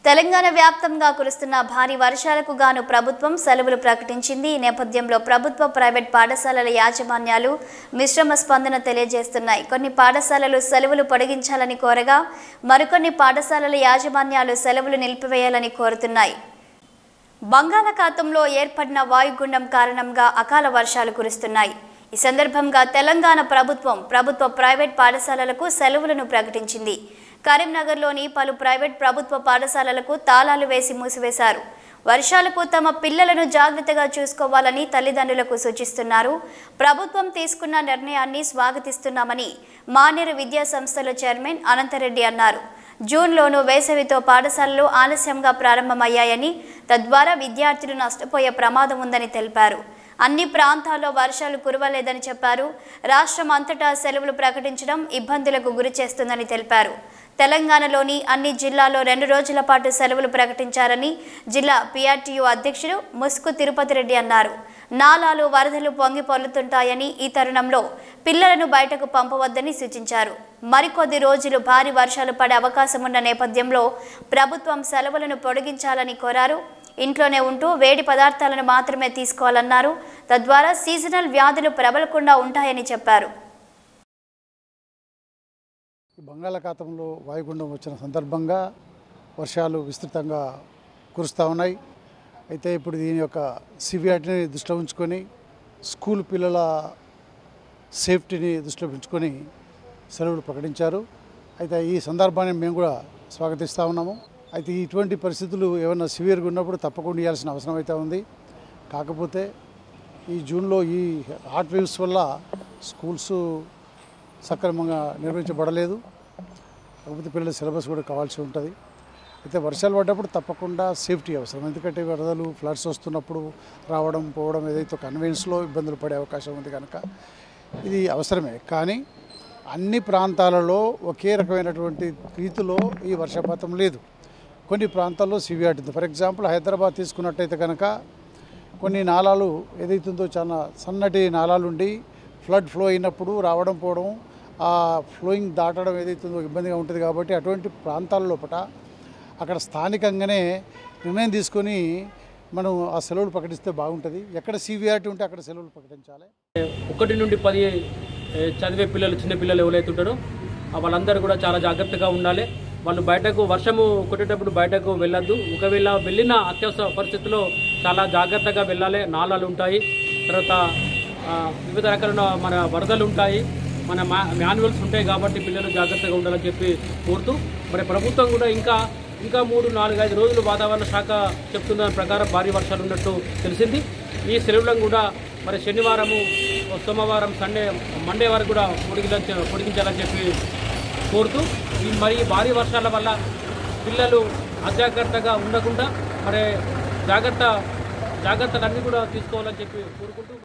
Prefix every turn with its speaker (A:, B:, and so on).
A: తెలంగాణ వ్యాప్తంగా కురుస్తున్న భారీ వర్షాలకు గాను ప్రభుత్వం సెలవులు ప్రకటించింది ఈ నేపథ్యంలో ప్రభుత్వ ప్రైవేట్ పాఠశాలల యాజమాన్యాలు మిశ్రమ స్పందన తెలియజేస్తున్నాయి కొన్ని పాఠశాలలు సెలవులు పొడిగించాలని కోరగా మరికొన్ని పాఠశాలల యాజమాన్యాలు సెలవులు నిలిపివేయాలని కోరుతున్నాయి బంగాళాఖాతంలో ఏర్పడిన వాయుగుండం కారణంగా అకాల వర్షాలు కురుస్తున్నాయి ఈ సందర్భంగా తెలంగాణ ప్రభుత్వం ప్రభుత్వ ప్రైవేట్ పాఠశాలలకు సెలవులను ప్రకటించింది కరీంనగర్లోని పలు ప్రైవేట్ ప్రభుత్వ పాఠశాలలకు తాళాలు వేసి మూసివేశారు వర్షాలకు తమ పిల్లలను జాగ్రత్తగా చూసుకోవాలని తల్లిదండ్రులకు సూచిస్తున్నారు ప్రభుత్వం తీసుకున్న నిర్ణయాన్ని స్వాగతిస్తున్నామని మానేరు విద్యా సంస్థల చైర్మన్ అనంతరెడ్డి అన్నారు జూన్లోనూ వేసవితో పాఠశాలలు ఆలస్యంగా ప్రారంభమయ్యాయని తద్వారా విద్యార్థులు నష్టపోయే ప్రమాదం ఉందని తెలిపారు అన్ని ప్రాంతాల్లో వర్షాలు కురవలేదని చెప్పారు రాష్ట్రం అంతటా సెలవులు ప్రకటించడం ఇబ్బందులకు గురి చేస్తుందని తెలిపారు తెలంగాణలోని అన్ని జిల్లాల్లో రెండు రోజుల పాటు సెలవులు ప్రకటించారని జిల్లా పిఆర్టీయూ అధ్యక్షుడు ముసుగు తిరుపతి రెడ్డి అన్నారు నాలాలు వరదలు పొంగి పొర్లుతుంటాయని ఈ తరుణంలో పిల్లలను బయటకు పంపవద్దని సూచించారు మరికొద్ది రోజులు భారీ వర్షాలు పడే అవకాశం ఉన్న నేపథ్యంలో ప్రభుత్వం సెలవులను పొడిగించాలని కోరారు ఇంట్లోనే ఉంటూ వేడి పదార్థాలను మాత్రమే తీసుకోవాలన్నారు తద్వారా సీజనల్ వ్యాధులు ప్రబలకుండా ఉంటాయని చెప్పారు
B: ఈ బంగాళాఖాతంలో వాయుగుండం వచ్చిన సందర్భంగా వర్షాలు విస్తృతంగా కురుస్తూ ఉన్నాయి అయితే ఇప్పుడు దీని యొక్క సివియారిటీని దృష్టిలో ఉంచుకొని స్కూల్ పిల్లల సేఫ్టీని దృష్టిలో ఉంచుకొని సెలవులు ప్రకటించారు అయితే ఈ సందర్భాన్ని మేము కూడా స్వాగతిస్తూ ఉన్నాము అయితే ఇటువంటి పరిస్థితులు ఏమైనా సివియర్గా ఉన్నప్పుడు తప్పకుండా ఇవ్వాల్సిన అవసరం అయితే ఉంది కాకపోతే ఈ జూన్లో ఈ హాట్ వేవ్స్ వల్ల స్కూల్స్ సక్రమంగా నిర్వహించబడలేదు కాకపోతే పిల్లల సిలబస్ కూడా కావాల్సి ఉంటుంది అయితే వర్షాలు పడ్డప్పుడు తప్పకుండా సేఫ్టీ అవసరం ఎందుకంటే వరదలు ఫ్లడ్స్ వస్తున్నప్పుడు రావడం పోవడం ఏదైతే కన్వెన్స్లో ఇబ్బందులు పడే అవకాశం ఉంది కనుక ఇది అవసరమే కానీ అన్ని ప్రాంతాలలో ఒకే రకమైనటువంటి రీతిలో ఈ వర్షపాతం లేదు కొన్ని ప్రాంతాల్లో సివియారిటీ ఉంది ఫర్ ఎగ్జాంపుల్ హైదరాబాద్ తీసుకున్నట్టయితే కనుక కొన్ని నాలాలు ఏదైతుందో చాలా సన్నటి నాలాలు ఉండి ఫ్లడ్ ఫ్లో అయినప్పుడు రావడం పోవడం ఆ ఫ్లోయింగ్ దాటడం ఏదైతుందో ఇబ్బందిగా ఉంటుంది కాబట్టి అటువంటి ప్రాంతాల లోపల అక్కడ స్థానికంగానే నిర్ణయం తీసుకొని మనం ఆ సెలవులు ప్రకటిస్తే బాగుంటుంది ఎక్కడ సివిఆర్టీ ఉంటే అక్కడ సెలవులు ప్రకటించాలి
C: ఒకటి నుండి పది ఏ, చదివే పిల్లలు చిన్న పిల్లలు ఎవరైతే ఉంటారో ఆ వాళ్ళందరూ కూడా చాలా జాగ్రత్తగా ఉండాలి వాళ్ళు బయటకు వర్షము కొట్టేటప్పుడు బయటకు వెళ్ళొద్దు ఒకవేళ వెళ్ళిన అత్యవసర పరిస్థితుల్లో చాలా జాగ్రత్తగా వెళ్ళాలి నాలాలు ఉంటాయి తర్వాత ఆ, వివిధ రకాల మన వరదలు ఉంటాయి మన మా మాన్యువల్స్ ఉంటాయి కాబట్టి పిల్లలు జాగ్రత్తగా ఉండాలని చెప్పి కోరుతూ మరి ప్రభుత్వం కూడా ఇంకా ఇంకా మూడు నాలుగు ఐదు రోజులు వాతావరణ శాఖ చెప్తున్న దాని ప్రకారం భారీ వర్షాలు ఉన్నట్టు తెలిసింది ఈ సెలవులను కూడా మరి శనివారము సోమవారం సండే మండే వరకు కూడా పొడిగించ పొడిగించాలని చెప్పి కోరుతూ ఈ మరి ఈ భారీ వర్షాల వల్ల పిల్లలు అజాగ్రత్తగా ఉండకుండా మరి జాగ్రత్త జాగ్రత్తలన్నీ కూడా తీసుకోవాలని చెప్పి కోరుకుంటూ